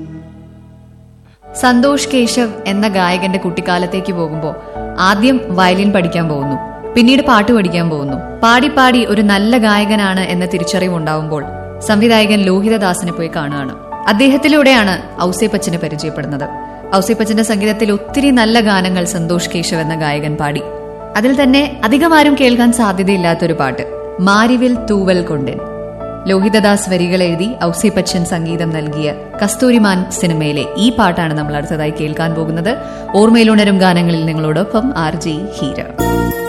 സന്തോഷ് കേശവ് എന്ന ഗായകന്റെ കുട്ടിക്കാലത്തേക്ക് പോകുമ്പോൾ ആദ്യം വയലിൻ പഠിക്കാൻ പോകുന്നു പിന്നീട് പാട്ട് പഠിക്കാൻ പോകുന്നു പാടി പാടി ഒരു നല്ല ഗായകനാണ് എന്ന തിരിച്ചറിവ് ഉണ്ടാവുമ്പോൾ സംവിധായകൻ ലോഹിതദാസിനെ പോയി കാണുകയാണ് അദ്ദേഹത്തിലൂടെയാണ് ഔസേപ്പച്ചനെ പരിചയപ്പെടുന്നത് ഔസേപ്പച്ചന്റെ സംഗീതത്തിൽ ഒത്തിരി നല്ല ഗാനങ്ങൾ സന്തോഷ് കേശവ് എന്ന ഗായകൻ പാടി അതിൽ തന്നെ അധികമാരും കേൾക്കാൻ സാധ്യതയില്ലാത്തൊരു പാട്ട് മാരിവിൽ തൂവൽ കൊണ്ടൻ ലോഹിതദാസ് വരികൾ എഴുതി ഔസേപ്പച്ചൻ സംഗീതം നൽകിയ കസ്തൂരിമാൻ സിനിമയിലെ ഈ പാട്ടാണ് നമ്മൾ അടുത്തതായി കേൾക്കാൻ പോകുന്നത് ഓർമ്മയിലുണരും ഗാനങ്ങളിൽ നിങ്ങളോടൊപ്പം ആർ ജെ ഹീര